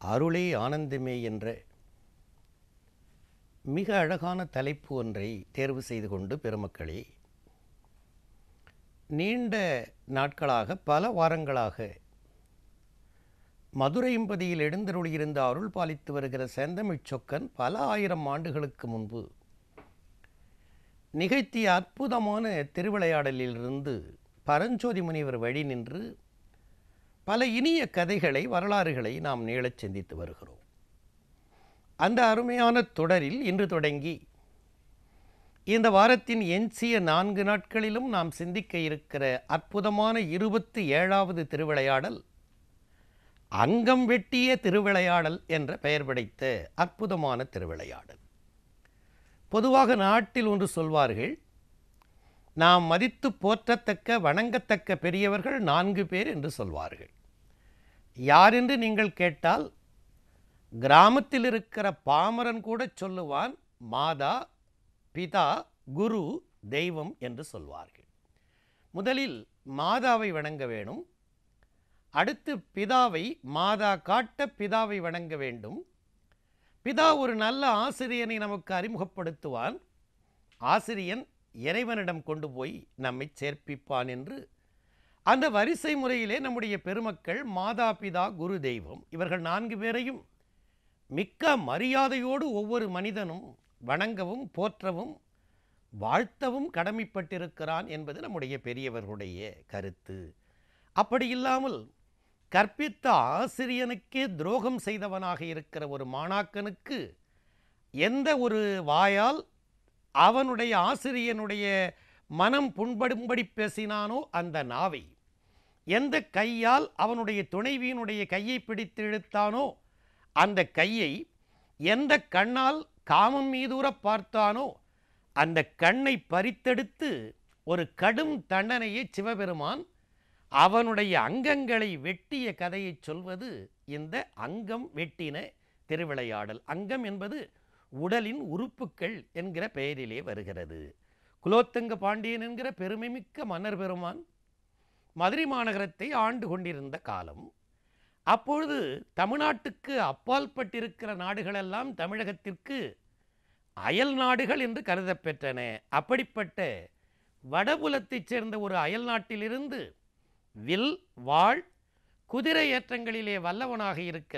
அருளே ஆனந்தமே என்ற மிக அழகான தலைப்பு ஒன்றை தேர்வு செய்து கொண்டு பெருமக்களே நீண்ட நாட்களாக பல வாரங்களாக மதுரையம்பதியில் எழுந்தருளியிருந்த அருள் பாலித்து வருகிற செந்தமிழ்ச் சொக்கன் பல ஆயிரம் ஆண்டுகளுக்கு முன்பு நிகழ்த்திய அற்புதமான திருவிளையாடலிலிருந்து பரஞ்சோதி முனிவர் வழி நின்று பல இனிய கதைகளை வரலாறுகளை நாம் நீளச் சிந்தித்து வருகிறோம் அந்த அருமையான தொடரில் இன்று தொடங்கி இந்த வாரத்தின் எஞ்சிய நான்கு நாட்களிலும் நாம் சிந்திக்க இருக்கிற அற்புதமான இருபத்தி ஏழாவது திருவிளையாடல் அங்கம் வெட்டிய திருவிளையாடல் என்ற பெயர் படைத்த அற்புதமான திருவிளையாடல் பொதுவாக நாட்டில் ஒன்று சொல்வார்கள் நாம் மதித்து போற்றத்தக்க வணங்கத்தக்க பெரியவர்கள் நான்கு பேர் என்று சொல்வார்கள் யார் என்று நீங்கள் கேட்டால் கிராமத்தில் இருக்கிற பாமரன் கூட சொல்லுவான் மாதா பிதா குரு தெய்வம் என்று சொல்வார்கள் முதலில் மாதாவை வணங்க வேணும் அடுத்து பிதாவை மாதா காட்ட பிதாவை வணங்க வேண்டும் பிதா ஒரு நல்ல ஆசிரியனை நமக்கு அறிமுகப்படுத்துவான் ஆசிரியன் இறைவனிடம் கொண்டு போய் நம்மை சேர்ப்பிப்பான் என்று அந்த வரிசை முறையிலே நம்முடைய பெருமக்கள் மாதா பிதா குரு தெய்வம் இவர்கள் நான்கு பேரையும் மிக்க மரியாதையோடு ஒவ்வொரு மனிதனும் வணங்கவும் போற்றவும் வாழ்த்தவும் கடமைப்பட்டிருக்கிறான் என்பது நம்முடைய பெரியவர்களுடைய கருத்து அப்படி இல்லாமல் கற்பித்த ஆசிரியனுக்கே துரோகம் செய்தவனாக இருக்கிற ஒரு மாணாக்கனுக்கு எந்த ஒரு வாயால் அவனுடைய ஆசிரியனுடைய மனம் புண்படும்படி பேசினானோ அந்த நாவை எந்த கையால் அவனுடைய துணைவியினுடைய கையை பிடித்து இழுத்தானோ அந்த கையை எந்த கண்ணால் காமம் மீதூர பார்த்தானோ அந்த கண்ணை பறித்தெடுத்து ஒரு கடும் தண்டனையை சிவபெருமான் அவனுடைய அங்கங்களை வெட்டிய கதையை சொல்வது இந்த அங்கம் வெட்டின திருவிளையாடல் அங்கம் என்பது உடலின் உறுப்புக்கள் என்கிற பெயரிலே வருகிறது குலோத்தங்க பாண்டியன் என்கிற பெருமைமிக்க மன்னர் பெருமான் மதுரை மாநகரத்தை ஆண்டு கொண்டிருந்த காலம் அப்பொழுது தமிழ்நாட்டுக்கு அப்பால்பட்டிருக்கிற நாடுகளெல்லாம் தமிழகத்திற்கு அயல் நாடுகள் என்று கருதப்பெற்றன அப்படிப்பட்ட வடபுலத்தைச் சேர்ந்த ஒரு அயல் நாட்டிலிருந்து வில் வாழ் குதிரை ஏற்றங்களிலே வல்லவனாக இருக்கிற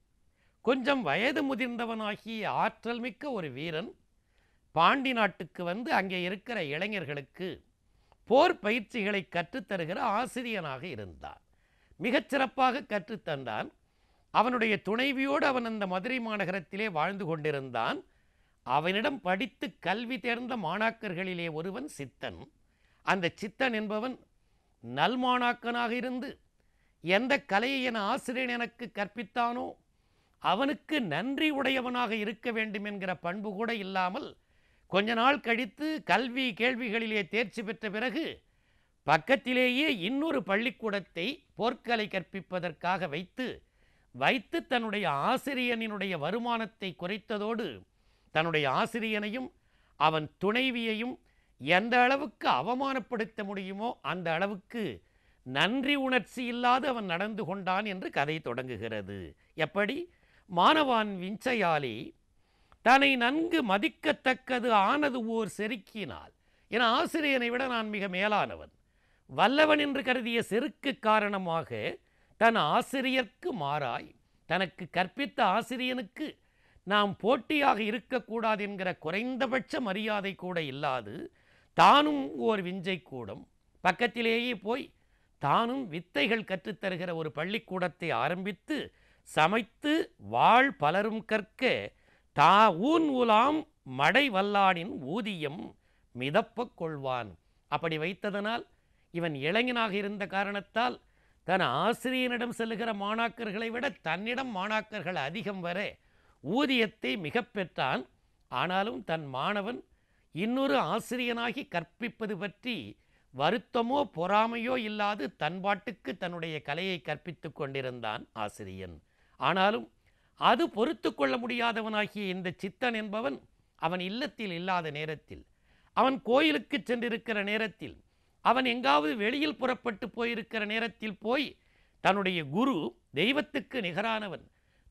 கொஞ்சம் வயது முதிர்ந்தவனாகிய ஆற்றல் மிக்க ஒரு வீரன் பாண்டி நாட்டுக்கு வந்து அங்கே இருக்கிற இளைஞர்களுக்கு போர் பயிற்சிகளை கற்றுத்தருகிற ஆசிரியனாக இருந்தான் மிகச்சிறப்பாக கற்றுத்தந்தான் அவனுடைய துணைவியோடு அவன் அந்த மதுரை மாநகரத்திலே வாழ்ந்து கொண்டிருந்தான் அவனிடம் படித்து கல்வி தேர்ந்த மாணாக்கர்களிலே ஒருவன் சித்தன் அந்த சித்தன் என்பவன் நல்மாணாக்கனாக இருந்து எந்த கலையை என ஆசிரியன் எனக்கு கற்பித்தானோ அவனுக்கு நன்றி உடையவனாக இருக்க வேண்டும் என்கிற பண்பு கூட இல்லாமல் கொஞ்ச நாள் கழித்து கல்வி கேள்விகளிலே தேர்ச்சி பெற்ற பிறகு பக்கத்திலேயே இன்னொரு பள்ளிக்கூடத்தை போர்க்கலை கற்பிப்பதற்காக வைத்து வைத்து தன்னுடைய ஆசிரியனினுடைய வருமானத்தை குறைத்ததோடு தன்னுடைய ஆசிரியனையும் அவன் துணைவியையும் எந்த அளவுக்கு அவமானப்படுத்த முடியுமோ அந்த அளவுக்கு நன்றி உணர்ச்சி இல்லாது அவன் நடந்து கொண்டான் என்று கதை தொடங்குகிறது எப்படி மாணவான் விஞ்சையாலே தன்னை நன்கு மதிக்கத்தக்கது ஆனது ஓர் செருக்கினால் என ஆசிரியனை விட நான் மிக மேலானவன் வல்லவன் என்று கருதிய செருக்கு காரணமாக தன் ஆசிரியர்க்கு மாறாய் தனக்கு கற்பித்த ஆசிரியனுக்கு நாம் போட்டியாக இருக்கக்கூடாது என்கிற குறைந்தபட்ச மரியாதை கூட இல்லாது தானும் ஓர் விஞ்சை கூடம் பக்கத்திலேயே போய் தானும் வித்தைகள் கற்றுத்தருகிற ஒரு பள்ளிக்கூடத்தை ஆரம்பித்து சமைத்து வாழ் பலரும் கற்க தா ஊன் உலாம் மடை வல்லானின் ஊதியம் மிதப்பக் கொள்வான் அப்படி வைத்ததனால் இவன் இளைஞனாக இருந்த காரணத்தால் தன் ஆசிரியனிடம் செல்லுகிற மாணாக்கர்களை விட தன்னிடம் மாணாக்கர்கள் அதிகம் வர ஊதியத்தை மிக பெற்றான் ஆனாலும் தன் மாணவன் இன்னொரு ஆசிரியனாகி கற்பிப்பது பற்றி வருத்தமோ பொறாமையோ இல்லாது தன் பாட்டுக்கு தன்னுடைய கலையை கற்பித்து கொண்டிருந்தான் ஆசிரியன் ஆனாலும் அது பொறுத்து கொள்ள முடியாதவனாகிய இந்த சித்தன் என்பவன் அவன் இல்லத்தில் இல்லாத நேரத்தில் அவன் கோயிலுக்கு சென்றிருக்கிற நேரத்தில் அவன் எங்காவது வெளியில் புறப்பட்டு போயிருக்கிற நேரத்தில் போய் தன்னுடைய குரு தெய்வத்துக்கு நிகரானவன்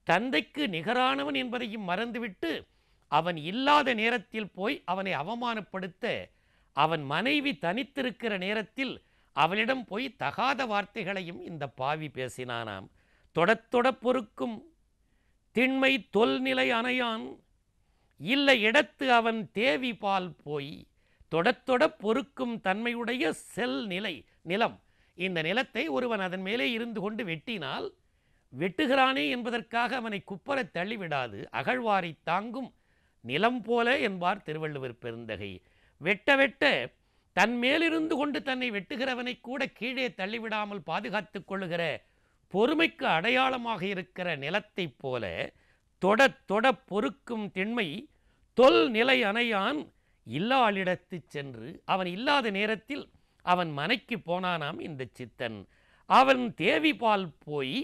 தந்தைக்கு நிகரானவன் என்பதையும் மறந்துவிட்டு அவன் இல்லாத நேரத்தில் போய் அவனை அவமானப்படுத்த அவன் மனைவி தனித்திருக்கிற நேரத்தில் அவளிடம் போய் தகாத வார்த்தைகளையும் இந்த பாவி பேசினானாம் தொடத் தொடப் பொறுக்கும் திண்மை தொல்நிலை அணையான் இல்லை இடத்து அவன் தேவி பால் போய் தொடத் தொடப் பொறுக்கும் தன்மையுடைய செல் நிலை நிலம் இந்த நிலத்தை ஒருவன் அதன் மேலே இருந்து கொண்டு வெட்டினால் வெட்டுகிறானே என்பதற்காக அவனை குப்பரத் தள்ளிவிடாது அகழ்வாரை தாங்கும் நிலம் போல என்பார் திருவள்ளுவர் பெருந்தகை வெட்ட வெட்ட தன் மேலிருந்து கொண்டு தன்னை வெட்டுகிறவனை கூட கீழே தள்ளிவிடாமல் பாதுகாத்துக் கொள்ளுகிற பொறுமைக்கு அடையாளமாக இருக்கிற நிலத்தைப் போல தொட தொட பொறுக்கும் திண்மை தொல் நிலை அணையான் இல்லாளிடத்து சென்று அவன் இல்லாத நேரத்தில் அவன் மனைக்கு போனானாம் இந்த சித்தன் அவன் தேவி பால் போய்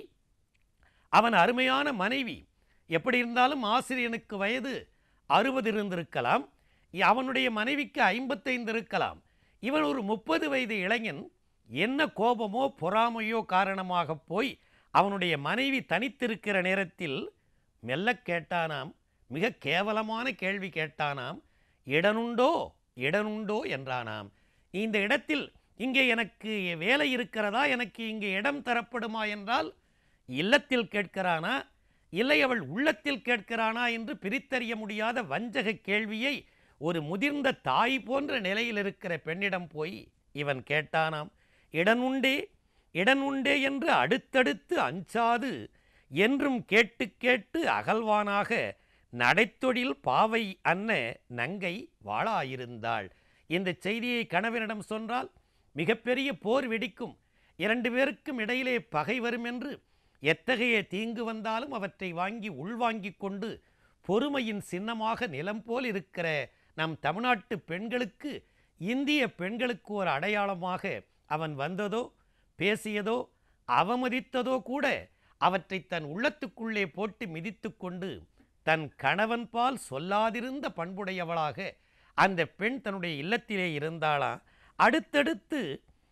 அவன் அருமையான மனைவி எப்படி இருந்தாலும் ஆசிரியனுக்கு வயது அறுபது இருந்திருக்கலாம் இ- அவனுடைய மனைவிக்கு ஐம்பத்தைந்து இருக்கலாம் இவன் ஒரு முப்பது வயது இளைஞன் என்ன கோபமோ பொறாமையோ காரணமாக போய் அவனுடைய மனைவி தனித்திருக்கிற நேரத்தில் மெல்லக் கேட்டானாம் மிக கேவலமான கேள்வி கேட்டானாம் இடனுண்டோ இடனுண்டோ என்றானாம் இந்த இடத்தில் இங்கே எனக்கு வேலை இருக்கிறதா எனக்கு இங்கே இடம் தரப்படுமா என்றால் இல்லத்தில் கேட்கிறானா இல்லை அவள் உள்ளத்தில் கேட்கிறானா என்று பிரித்தறிய முடியாத வஞ்சக கேள்வியை ஒரு முதிர்ந்த தாய் போன்ற நிலையில் இருக்கிற பெண்ணிடம் போய் இவன் கேட்டானாம் இடன் உண்டே இடன் உண்டே என்று அடுத்தடுத்து அஞ்சாது என்றும் கேட்டு கேட்டு அகல்வானாக நடைத்தொழில் பாவை அன்ன நங்கை வாளாயிருந்தாள் இந்த செய்தியை கணவனிடம் சொன்னால் மிகப்பெரிய போர் வெடிக்கும் இரண்டு பேருக்கும் இடையிலே பகை வரும் என்று எத்தகைய தீங்கு வந்தாலும் அவற்றை வாங்கி உள்வாங்கிக் கொண்டு பொறுமையின் சின்னமாக நிலம் போல் இருக்கிற நம் தமிழ்நாட்டு பெண்களுக்கு இந்திய பெண்களுக்கு ஒரு அடையாளமாக அவன் வந்ததோ பேசியதோ அவமதித்ததோ கூட அவற்றை தன் உள்ளத்துக்குள்ளே போட்டு மிதித்துக்கொண்டு தன் கணவன் பால் சொல்லாதிருந்த பண்புடையவளாக அந்த பெண் தன்னுடைய இல்லத்திலே இருந்தாளா அடுத்தடுத்து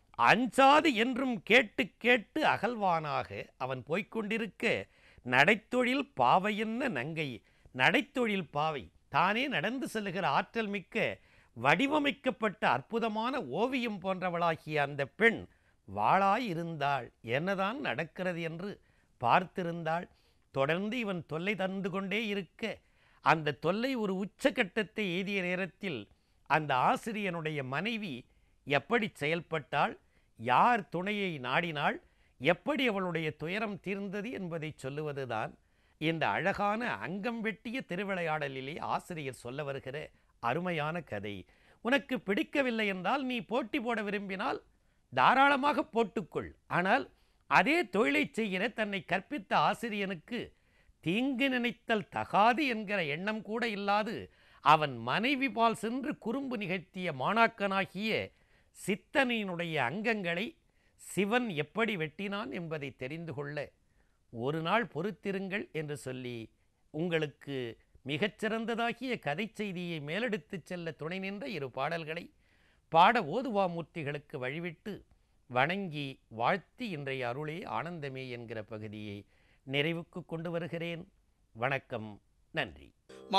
அஞ்சாது என்றும் கேட்டு கேட்டு அகல்வானாக அவன் போய்க் கொண்டிருக்க நடைத்தொழில் பாவையென்ன நங்கை நடைத்தொழில் பாவை தானே நடந்து செல்லுகிற ஆற்றல் மிக்க வடிவமைக்கப்பட்ட அற்புதமான ஓவியம் போன்றவளாகிய அந்த பெண் வாளாய் இருந்தாள் என்னதான் நடக்கிறது என்று பார்த்திருந்தாள் தொடர்ந்து இவன் தொல்லை தந்து கொண்டே இருக்க அந்த தொல்லை ஒரு உச்சகட்டத்தை எய்திய நேரத்தில் அந்த ஆசிரியனுடைய மனைவி எப்படி செயல்பட்டாள் யார் துணையை நாடினாள் எப்படி அவளுடைய துயரம் தீர்ந்தது என்பதை சொல்லுவதுதான் இந்த அழகான அங்கம் வெட்டிய திருவிளையாடலிலே ஆசிரியர் சொல்ல வருகிற அருமையான கதை உனக்கு பிடிக்கவில்லை என்றால் நீ போட்டி போட விரும்பினால் தாராளமாக போட்டுக்கொள் ஆனால் அதே தொழிலை செய்கிற தன்னை கற்பித்த ஆசிரியனுக்கு தீங்கு நினைத்தல் தகாது என்கிற எண்ணம் கூட இல்லாது அவன் மனைவி பால் சென்று குறும்பு நிகழ்த்திய மாணாக்கனாகிய சித்தனினுடைய அங்கங்களை சிவன் எப்படி வெட்டினான் என்பதை தெரிந்து கொள்ள ஒரு நாள் பொறுத்திருங்கள் என்று சொல்லி உங்களுக்கு மிகச்சிறந்ததாகிய கதை செய்தியை மேலெடுத்துச் செல்ல துணை நின்ற இரு பாடல்களை பாட ஓதுவாமூர்த்திகளுக்கு வழிவிட்டு வணங்கி வாழ்த்தி இன்றைய அருளே ஆனந்தமே என்கிற பகுதியை நிறைவுக்கு கொண்டு வருகிறேன் வணக்கம் நன்றி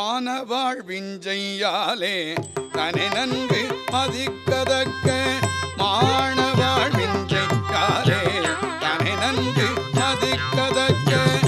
மானவாழ்விஞ்செய்யாலே தனை நன்கு மதிக்கதக்க மானவாழ்விஞ்செய்யாலே தனை நன்கு மதிக்கதக்க